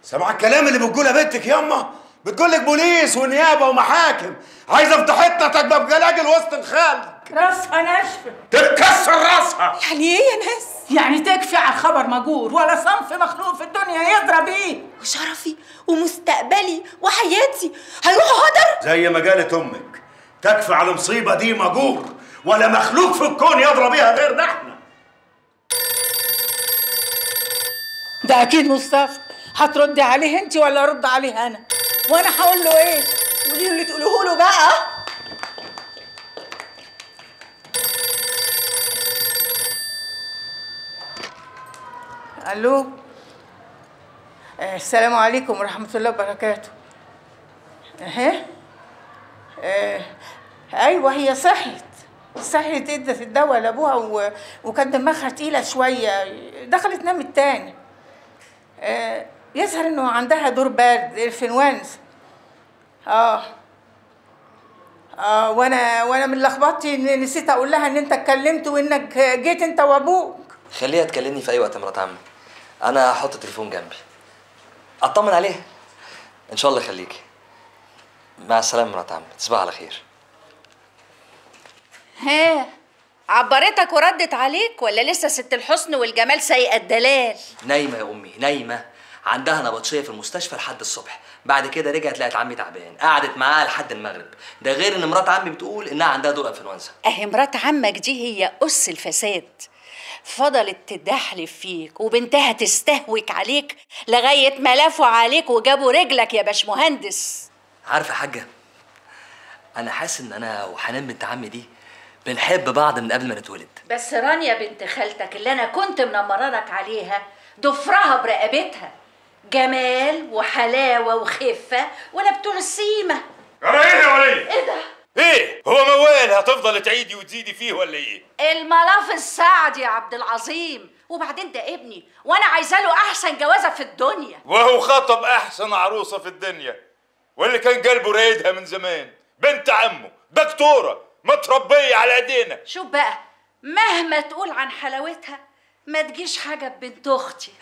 سمع الكلام اللي بتقوله بنتك ياما بتقول لك بوليس ونيابه ومحاكم عايزه افضحتنا تكبه بجلاجل وسط الخلق راسها ناشفه تتكسر راسها يعني ايه يا ناس يعني تكفي على الخبر مجور ولا صنف مخلوق في الدنيا يضرب ايه وشرفي ومستقبلي وحياتي هيروحوا هدر زي ما قالت امك تكفي على المصيبه دي مجور ولا مخلوق في الكون يضرب بيها غيرنا احنا ده اكيد مصطفى هتردي عليه انت ولا ارد عليه انا وانا هقول له ايه قولي له اللي تقولوه له بقى الو آه، السلام عليكم ورحمه الله وبركاته اهي آه، ايوه هي صحت صحت ادت الدواء لابوها و... وكان دماغها تقيله شويه دخلت نامت تاني آه، يظهر انه عندها دور برد انفلونزا اه اه وانا وانا من لخبطتي إن نسيت اقول لها ان انت اتكلمت وانك جيت انت وابوك خليها تكلمني في اي وقت يا مرات عمي انا هحط التليفون جنبي اطمن عليها ان شاء الله يخليكي مع السلامه مرات عمي تصبح على خير ها عبرتك وردت عليك ولا لسه ست الحسن والجمال سيئة الدلال نايمه يا امي نايمه عندها نبطشيه في المستشفى لحد الصبح بعد كده رجعت لقت عمي تعبان قعدت معاه لحد المغرب ده غير ان مرات عمي بتقول انها عندها دور انفلونزا اهي مرات عمك دي هي أس الفساد فضلت تدحلف فيك وبنتها تستهوك عليك لغاية ما لفوا عليك وجابوا رجلك يا باشمهندس عارفه يا حاجه انا حاسس ان انا وحنان بنت عمي دي بنحب بعض من قبل ما نتولد بس رانيا بنت خالتك اللي انا كنت منمررك عليها ضفرها برقبتها جمال وحلاوة وخفة ولا بتوع السيمة ايه يا ولية ايه ده؟ ايه هو موال هتفضل تعيدي وتزيدي فيه ولا ايه الملاف السعد يا عبد العظيم وبعدين ده ابني وانا عايزه له احسن جوازه في الدنيا وهو خطب احسن عروسه في الدنيا واللي كان قلبه رايدها من زمان بنت عمه دكتوره متربيه على ايدينا شوف بقى مهما تقول عن حلاوتها ما تجيش حاجه ببنت اختي